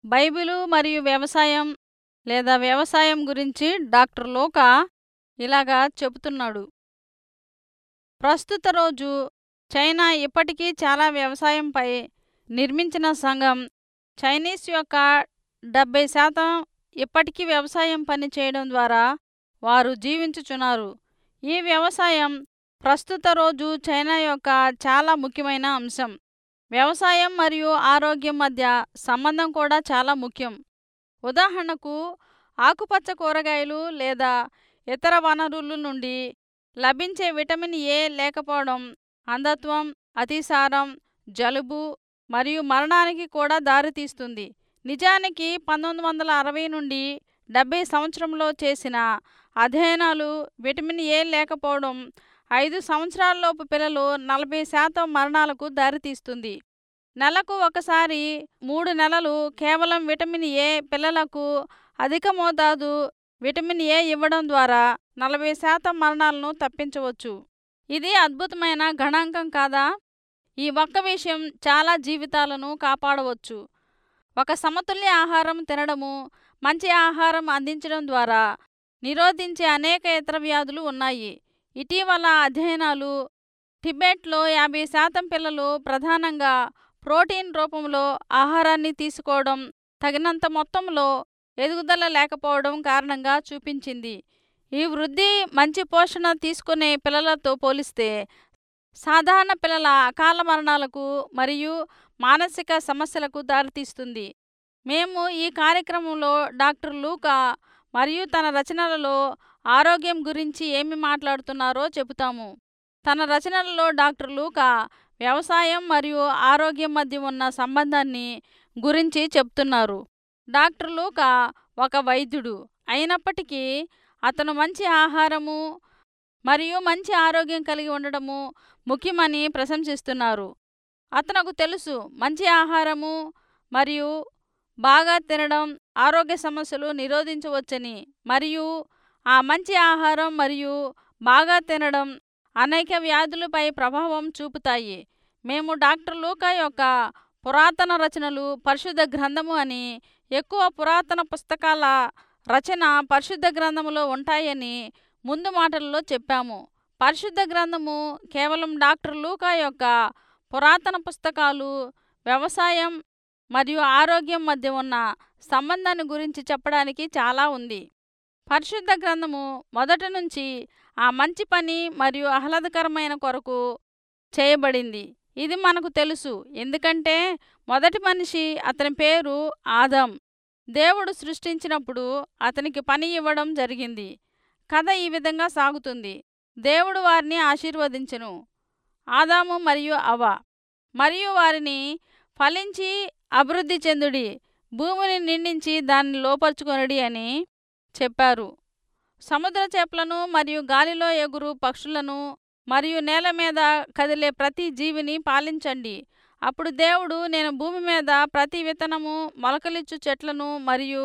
Bible మరియు వ్యవసాయం లేదా వ్యవసాయం గురించి డాక్టర్ లూకా ఇలాగా చెబుతున్నాడు ప్రస్తుత రోజు చైనా ఇప్పటికీ చాలా వ్యవసాయంపై నిర్మించిన సంఘం చైనీస్ యొక్క డెబ్బై శాతం ఇప్పటికీ వ్యవసాయం పని చేయడం ద్వారా వారు జీవించుచున్నారు ఈ వ్యవసాయం ప్రస్తుత రోజు చైనా యొక్క చాలా ముఖ్యమైన అంశం వ్యవసాయం మరియు ఆరోగ్యం మధ్య సంబంధం కూడా చాలా ముఖ్యం ఉదాహరణకు ఆకుపచ్చ కూరగాయలు లేదా ఇతర వనరుల నుండి లభించే విటమిన్ ఏ లేకపోవడం అంధత్వం అతిసారం జలుబు మరియు మరణానికి కూడా దారితీస్తుంది నిజానికి పంతొమ్మిది వందల అరవై నుండి డెబ్బై సంవత్సరంలో చేసిన అధ్యయనాలు విటమిన్ ఏ లేకపోవడం ఐదు సంవత్సరాలలోపు పిల్లలు నలభై శాతం మరణాలకు దారితీస్తుంది నెలకు ఒకసారి మూడు నెలలు కేవలం విటమిన్ ఏ పిల్లలకు అధిక మోతాదు విటమిన్ ఏ ఇవ్వడం ద్వారా నలభై శాతం మరణాలను తప్పించవచ్చు ఇది అద్భుతమైన గణాంకం కాదా ఈ ఒక్క విషయం చాలా జీవితాలను కాపాడవచ్చు ఒక సమతుల్య ఆహారం తినడము మంచి ఆహారం అందించడం ద్వారా నిరోధించే అనేక ఇతర వ్యాధులు ఉన్నాయి ఇటీవల అధ్యయనాలు టిబెట్లో యాభై శాతం పిల్లలు ప్రధానంగా ప్రోటీన్ రూపంలో ఆహారాన్ని తీసుకోవడం తగినంత మొత్తంలో ఎదుగుదల లేకపోవడం కారణంగా చూపించింది ఈ వృద్ధి మంచి పోషణ తీసుకునే పిల్లలతో పోలిస్తే సాధారణ పిల్లల అకాల మరణాలకు మరియు మానసిక సమస్యలకు దారితీస్తుంది మేము ఈ కార్యక్రమంలో డాక్టర్ లూకా మరియు తన రచనలలో ఆరోగ్యం గురించి ఏమి మాట్లాడుతున్నారో చెబుతాము తన రచనలలో డాక్టర్ లూకా వ్యవసాయం మరియు ఆరోగ్యం మధ్య ఉన్న సంబంధాన్ని గురించి చెప్తున్నారు డాక్టర్ లూకా ఒక వైద్యుడు అయినప్పటికీ అతను మంచి ఆహారము మరియు మంచి ఆరోగ్యం కలిగి ఉండడము ముఖ్యమని ప్రశంసిస్తున్నారు అతనకు తెలుసు మంచి ఆహారము మరియు బాగా తినడం ఆరోగ్య సమస్యలు నిరోధించవచ్చని మరియు ఆ మంచి ఆహారం మరియు బాగా తినడం అనేక వ్యాధులపై ప్రభావం చూపుతాయి మేము డాక్టర్ లూకా యొక్క పురాతన రచనలు పరిశుద్ధ గ్రంథము అని ఎక్కువ పురాతన పుస్తకాల రచన పరిశుద్ధ గ్రంథములో ఉంటాయని ముందు మాటల్లో చెప్పాము పరిశుద్ధ గ్రంథము కేవలం డాక్టర్ లూకా యొక్క పురాతన పుస్తకాలు వ్యవసాయం మరియు ఆరోగ్యం మధ్య ఉన్న సంబంధాన్ని గురించి చెప్పడానికి చాలా ఉంది పరిశుద్ధ గ్రంథము మొదటి నుంచి ఆ మంచి పని మరియు ఆహ్లాదకరమైన కొరకు చేయబడింది ఇది మనకు తెలుసు ఎందుకంటే మొదటి మనిషి అతని పేరు ఆదం దేవుడు సృష్టించినప్పుడు అతనికి పని ఇవ్వడం జరిగింది కథ ఈ విధంగా సాగుతుంది దేవుడు వారిని ఆశీర్వదించెను ఆదాము మరియు అవ మరియు వారిని ఫలించి అభివృద్ధి చెందుడి భూమిని నిండించి దాన్ని లోపరుచుకొనడి అని చెప్పారు సముద్ర చేపలను మరియు గాలిలో ఎగురు పక్షులను మరియు నేల మీద కదిలే ప్రతి జీవిని పాలించండి అప్పుడు దేవుడు నేను భూమి మీద ప్రతి విత్తనము మొలకలిచ్చు చెట్లను మరియు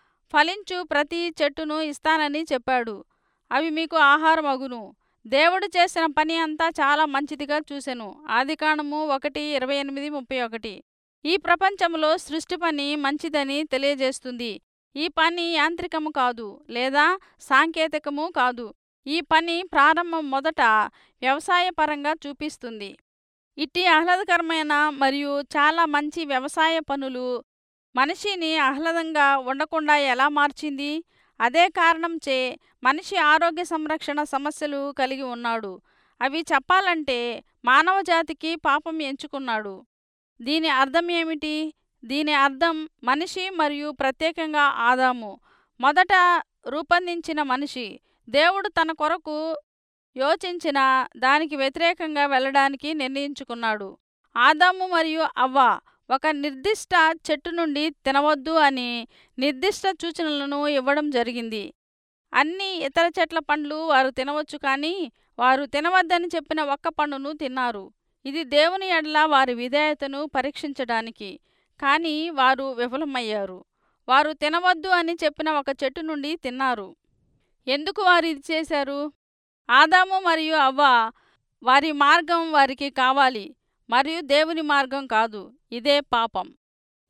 ఫలించు ప్రతి చెట్టును ఇస్తానని చెప్పాడు అవి మీకు ఆహారం అగును దేవుడు చేసిన పని అంతా చాలా మంచిదిగా చూసెను ఆదికాండము ఒకటి ఇరవై ఎనిమిది ముప్పై ఒకటి ఈ ప్రపంచంలో సృష్టి పని మంచిదని తెలియజేస్తుంది ఈ పని యాంత్రికము కాదు లేదా సాంకేతికము కాదు ఈ పని ప్రారంభం మొదట వ్యవసాయపరంగా చూపిస్తుంది ఇట్టి ఆహ్లాదకరమైన మరియు చాలా మంచి వ్యవసాయ పనులు మనిషిని ఆహ్లాదంగా ఉండకుండా ఎలా మార్చింది అదే కారణంచే మనిషి ఆరోగ్య సంరక్షణ సమస్యలు కలిగి ఉన్నాడు అవి చెప్పాలంటే మానవ జాతికి పాపం ఎంచుకున్నాడు దీని అర్థం ఏమిటి దీని అర్థం మనిషి మరియు ప్రత్యేకంగా ఆదాము మొదట రూపొందించిన మనిషి దేవుడు తన కొరకు యోచించిన దానికి వ్యతిరేకంగా వెళ్ళడానికి నిర్ణయించుకున్నాడు ఆదాము మరియు అవ్వ ఒక నిర్దిష్ట చెట్టు నుండి తినవద్దు అని నిర్దిష్ట సూచనలను ఇవ్వడం జరిగింది అన్ని ఇతర చెట్ల పండ్లు వారు తినవచ్చు కానీ వారు తినవద్దని చెప్పిన ఒక్క పండును తిన్నారు ఇది దేవుని ఎడల వారి విధేయతను పరీక్షించడానికి కానీ వారు విఫలమయ్యారు వారు తినవద్దు అని చెప్పిన ఒక చెట్టు నుండి తిన్నారు ఎందుకు వారు ఇది చేశారు ఆదాము మరియు అవ్వ వారి మార్గం వారికి కావాలి మరియు దేవుని మార్గం కాదు ఇదే పాపం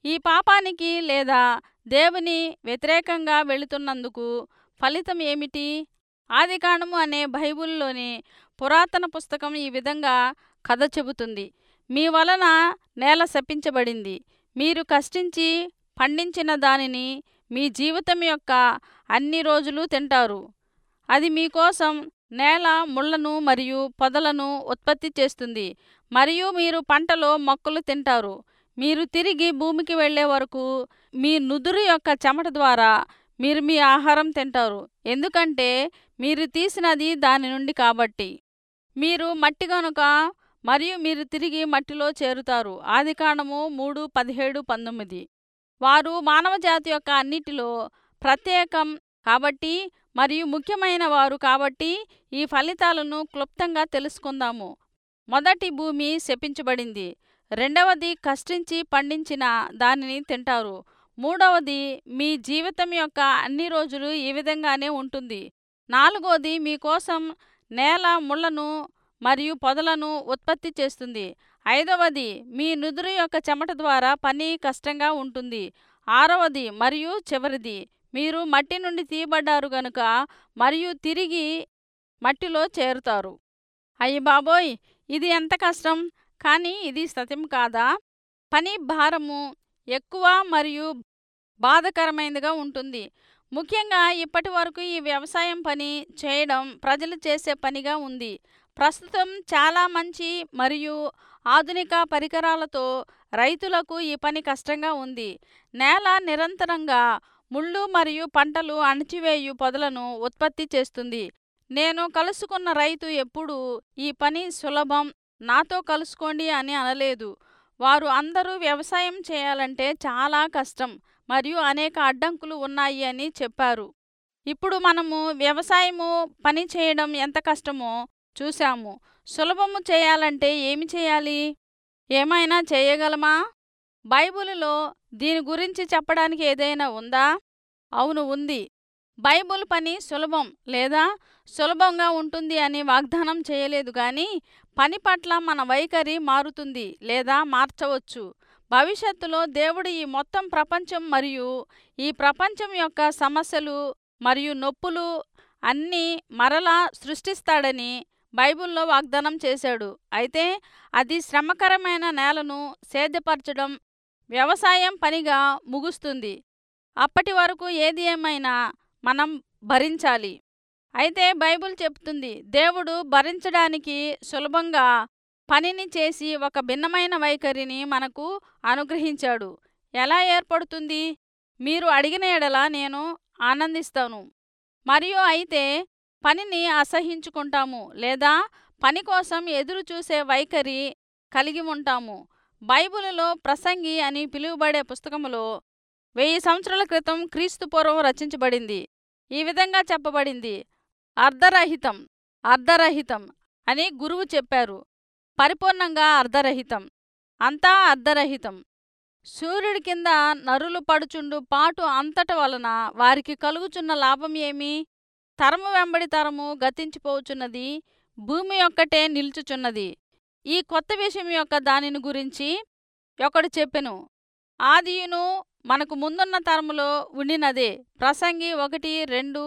ఈ పాపానికి లేదా దేవుని వ్యతిరేకంగా వెళుతున్నందుకు ఫలితం ఏమిటి ఆదికాండము అనే బైబిల్లోని పురాతన పుస్తకం ఈ విధంగా కథ చెబుతుంది మీ వలన నేల శపించబడింది మీరు కష్టించి పండించిన దానిని మీ జీవితం యొక్క అన్ని రోజులు తింటారు అది మీకోసం నేల ముళ్లను మరియు పొదలను ఉత్పత్తి చేస్తుంది మరియు మీరు పంటలో మొక్కలు తింటారు మీరు తిరిగి భూమికి వెళ్ళే వరకు మీ నుదురు యొక్క చెమట ద్వారా మీరు మీ ఆహారం తింటారు ఎందుకంటే మీరు తీసినది దాని నుండి కాబట్టి మీరు మట్టి గనుక మరియు మీరు తిరిగి మట్టిలో చేరుతారు ఆదికాండము మూడు పదిహేడు పంతొమ్మిది వారు మానవజాతి యొక్క అన్నిటిలో ప్రత్యేకం కాబట్టి మరియు ముఖ్యమైన వారు కాబట్టి ఈ ఫలితాలను క్లుప్తంగా తెలుసుకుందాము మొదటి భూమి శపించబడింది రెండవది కష్టించి పండించిన దానిని తింటారు మూడవది మీ జీవితం యొక్క అన్ని రోజులు ఈ విధంగానే ఉంటుంది నాలుగోది మీకోసం నేల ముళ్లను మరియు పొదలను ఉత్పత్తి చేస్తుంది ఐదవది మీ నుదురు యొక్క చెమట ద్వారా పని కష్టంగా ఉంటుంది ఆరవది మరియు చివరిది మీరు మట్టి నుండి తీయబడ్డారు గనుక మరియు తిరిగి మట్టిలో చేరుతారు అయ్యి బాబోయ్ ఇది ఎంత కష్టం కానీ ఇది సత్యం కాదా పని భారము ఎక్కువ మరియు బాధకరమైనదిగా ఉంటుంది ముఖ్యంగా ఇప్పటి వరకు ఈ వ్యవసాయం పని చేయడం ప్రజలు చేసే పనిగా ఉంది ప్రస్తుతం చాలా మంచి మరియు ఆధునిక పరికరాలతో రైతులకు ఈ పని కష్టంగా ఉంది నేల నిరంతరంగా ముళ్ళు మరియు పంటలు అణచివేయు పొదలను ఉత్పత్తి చేస్తుంది నేను కలుసుకున్న రైతు ఎప్పుడూ ఈ పని సులభం నాతో కలుసుకోండి అని అనలేదు వారు అందరూ వ్యవసాయం చేయాలంటే చాలా కష్టం మరియు అనేక అడ్డంకులు ఉన్నాయి అని చెప్పారు ఇప్పుడు మనము వ్యవసాయము పని చేయడం ఎంత కష్టమో చూశాము సులభము చేయాలంటే ఏమి చేయాలి ఏమైనా చేయగలమా బైబిలులో దీని గురించి చెప్పడానికి ఏదైనా ఉందా అవును ఉంది బైబుల్ పని సులభం లేదా సులభంగా ఉంటుంది అని వాగ్దానం చేయలేదు కానీ పని పట్ల మన వైఖరి మారుతుంది లేదా మార్చవచ్చు భవిష్యత్తులో దేవుడు ఈ మొత్తం ప్రపంచం మరియు ఈ ప్రపంచం యొక్క సమస్యలు మరియు నొప్పులు అన్నీ మరలా సృష్టిస్తాడని బైబిల్లో వాగ్దానం చేశాడు అయితే అది శ్రమకరమైన నేలను సేద్యపరచడం వ్యవసాయం పనిగా ముగుస్తుంది అప్పటి వరకు ఏది ఏమైనా మనం భరించాలి అయితే బైబిల్ చెప్తుంది దేవుడు భరించడానికి సులభంగా పనిని చేసి ఒక భిన్నమైన వైఖరిని మనకు అనుగ్రహించాడు ఎలా ఏర్పడుతుంది మీరు అడిగిన ఎడల నేను ఆనందిస్తాను మరియు అయితే పనిని అసహించుకుంటాము లేదా పని కోసం ఎదురు చూసే వైఖరి కలిగి ఉంటాము బైబిలులో ప్రసంగి అని పిలువబడే పుస్తకములో వెయ్యి సంవత్సరాల క్రితం క్రీస్తు పూర్వం రచించబడింది ఈ విధంగా చెప్పబడింది అర్ధరహితం అర్ధరహితం అని గురువు చెప్పారు పరిపూర్ణంగా అర్ధరహితం అంతా అర్ధరహితం సూర్యుడి కింద నరులు పడుచుండు పాటు అంతట వలన వారికి కలుగుచున్న లాభం ఏమి తరము వెంబడి తరము గతించిపోవచున్నది భూమి ఒక్కటే నిల్చుచున్నది ఈ కొత్త విషయం యొక్క దానిని గురించి ఒకడు చెప్పెను ఆదియును మనకు ముందున్న తరములో ఉండినదే ప్రసంగి ఒకటి రెండు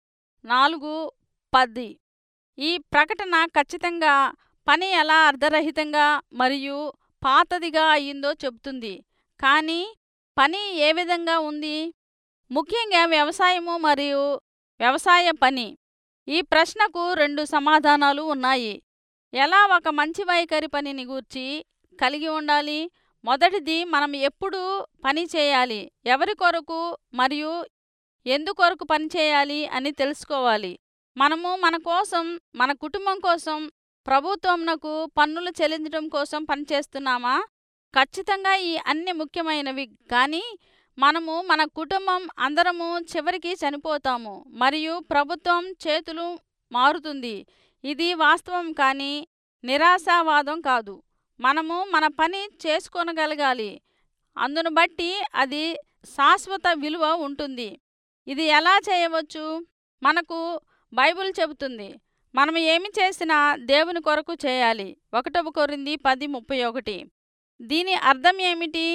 నాలుగు పది ఈ ప్రకటన ఖచ్చితంగా పని ఎలా అర్ధరహితంగా మరియు పాతదిగా అయ్యిందో చెబుతుంది కానీ పని ఏ విధంగా ఉంది ముఖ్యంగా వ్యవసాయము మరియు వ్యవసాయ పని ఈ ప్రశ్నకు రెండు సమాధానాలు ఉన్నాయి ఎలా ఒక మంచి వైఖరి పనిని గూర్చి కలిగి ఉండాలి మొదటిది మనం ఎప్పుడు పని చేయాలి ఎవరి కొరకు మరియు ఎందుకొరకు పని చేయాలి అని తెలుసుకోవాలి మనము మన కోసం మన కుటుంబం కోసం ప్రభుత్వంనకు పన్నులు చెల్లించడం కోసం పనిచేస్తున్నామా ఖచ్చితంగా ఈ అన్ని ముఖ్యమైనవి కానీ మనము మన కుటుంబం అందరము చివరికి చనిపోతాము మరియు ప్రభుత్వం చేతులు మారుతుంది ఇది వాస్తవం కానీ నిరాశావాదం కాదు మనము మన పని చేసుకోనగలగాలి అందును బట్టి అది శాశ్వత విలువ ఉంటుంది ఇది ఎలా చేయవచ్చు మనకు బైబిల్ చెబుతుంది మనం ఏమి చేసినా దేవుని కొరకు చేయాలి ఒకటవ కొరింది పది ముప్పై ఒకటి దీని అర్థం ఏమిటి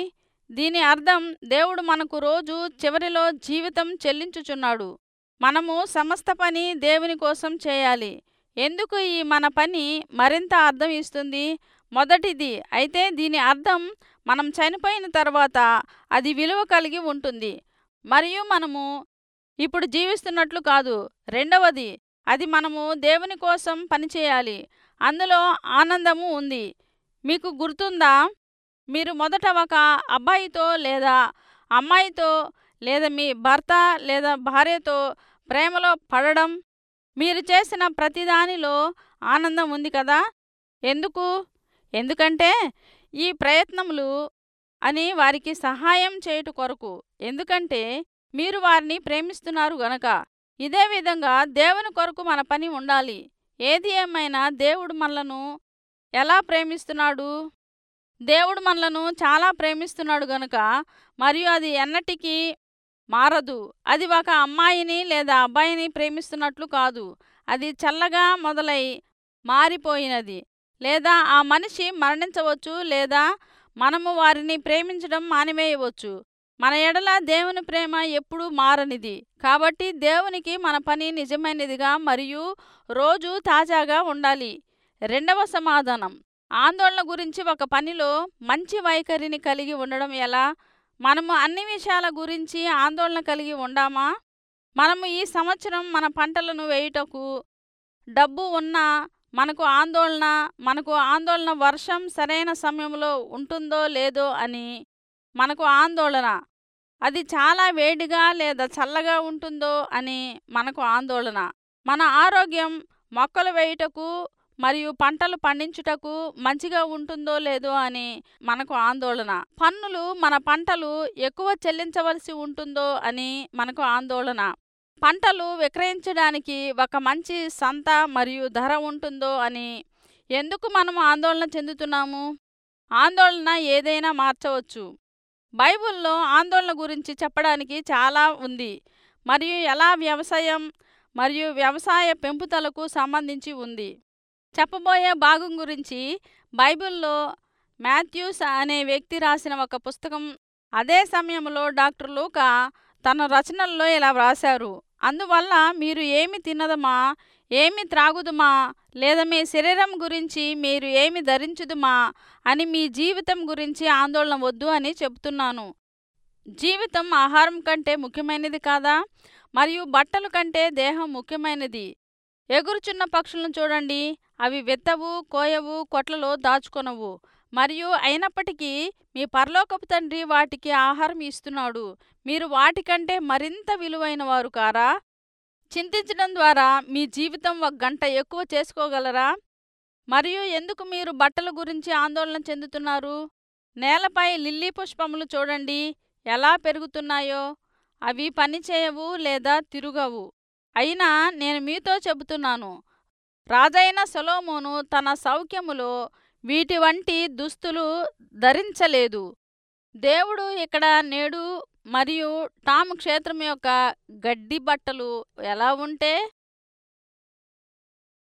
దీని అర్థం దేవుడు మనకు రోజు చివరిలో జీవితం చెల్లించుచున్నాడు మనము సమస్త పని దేవుని కోసం చేయాలి ఎందుకు ఈ మన పని మరింత అర్థం ఇస్తుంది మొదటిది అయితే దీని అర్థం మనం చనిపోయిన తర్వాత అది విలువ కలిగి ఉంటుంది మరియు మనము ఇప్పుడు జీవిస్తున్నట్లు కాదు రెండవది అది మనము దేవుని కోసం పనిచేయాలి అందులో ఆనందము ఉంది మీకు గుర్తుందా మీరు మొదట ఒక అబ్బాయితో లేదా అమ్మాయితో లేదా మీ భర్త లేదా భార్యతో ప్రేమలో పడడం మీరు చేసిన ప్రతిదానిలో ఆనందం ఉంది కదా ఎందుకు ఎందుకంటే ఈ ప్రయత్నములు అని వారికి సహాయం చేయుట కొరకు ఎందుకంటే మీరు వారిని ప్రేమిస్తున్నారు గనక ఇదే విధంగా దేవుని కొరకు మన పని ఉండాలి ఏది ఏమైనా దేవుడు మనలను ఎలా ప్రేమిస్తున్నాడు దేవుడు మనలను చాలా ప్రేమిస్తున్నాడు గనుక మరియు అది ఎన్నటికీ మారదు అది ఒక అమ్మాయిని లేదా అబ్బాయిని ప్రేమిస్తున్నట్లు కాదు అది చల్లగా మొదలై మారిపోయినది లేదా ఆ మనిషి మరణించవచ్చు లేదా మనము వారిని ప్రేమించడం మానివేయవచ్చు మన ఎడల దేవుని ప్రేమ ఎప్పుడూ మారనిది కాబట్టి దేవునికి మన పని నిజమైనదిగా మరియు రోజు తాజాగా ఉండాలి రెండవ సమాధానం ఆందోళన గురించి ఒక పనిలో మంచి వైఖరిని కలిగి ఉండడం ఎలా మనము అన్ని విషయాల గురించి ఆందోళన కలిగి ఉండామా మనము ఈ సంవత్సరం మన పంటలను వేయుటకు డబ్బు ఉన్నా మనకు ఆందోళన మనకు ఆందోళన వర్షం సరైన సమయంలో ఉంటుందో లేదో అని మనకు ఆందోళన అది చాలా వేడిగా లేదా చల్లగా ఉంటుందో అని మనకు ఆందోళన మన ఆరోగ్యం మొక్కలు వేయుటకు మరియు పంటలు పండించుటకు మంచిగా ఉంటుందో లేదో అని మనకు ఆందోళన పన్నులు మన పంటలు ఎక్కువ చెల్లించవలసి ఉంటుందో అని మనకు ఆందోళన పంటలు విక్రయించడానికి ఒక మంచి సంత మరియు ధర ఉంటుందో అని ఎందుకు మనం ఆందోళన చెందుతున్నాము ఆందోళన ఏదైనా మార్చవచ్చు బైబిల్లో ఆందోళన గురించి చెప్పడానికి చాలా ఉంది మరియు ఎలా వ్యవసాయం మరియు వ్యవసాయ పెంపుదలకు సంబంధించి ఉంది చెప్పబోయే భాగం గురించి బైబిల్లో మాథ్యూస్ అనే వ్యక్తి రాసిన ఒక పుస్తకం అదే సమయంలో డాక్టర్ లూకా తన రచనల్లో ఇలా వ్రాశారు అందువల్ల మీరు ఏమి తినదమా ఏమి త్రాగుదుమా లేదా మీ శరీరం గురించి మీరు ఏమి ధరించుదుమా అని మీ జీవితం గురించి ఆందోళన వద్దు అని చెబుతున్నాను జీవితం ఆహారం కంటే ముఖ్యమైనది కాదా మరియు బట్టల కంటే దేహం ముఖ్యమైనది ఎగురుచున్న పక్షులను చూడండి అవి వెత్తవు కోయవు కొట్లలో దాచుకొనవు మరియు అయినప్పటికీ మీ పరలోకపు తండ్రి వాటికి ఆహారం ఇస్తున్నాడు మీరు వాటికంటే మరింత విలువైన వారు కారా చింతించడం ద్వారా మీ జీవితం ఒక గంట ఎక్కువ చేసుకోగలరా మరియు ఎందుకు మీరు బట్టల గురించి ఆందోళన చెందుతున్నారు నేలపై లిల్లీ పుష్పములు చూడండి ఎలా పెరుగుతున్నాయో అవి పనిచేయవు లేదా తిరుగవు అయినా నేను మీతో చెబుతున్నాను రాజైన సొలోమోను తన సౌఖ్యములో వీటి వంటి దుస్తులు ధరించలేదు దేవుడు ఇక్కడ నేడు మరియు టామ్ క్షేత్రం యొక్క గడ్డి బట్టలు ఎలా ఉంటే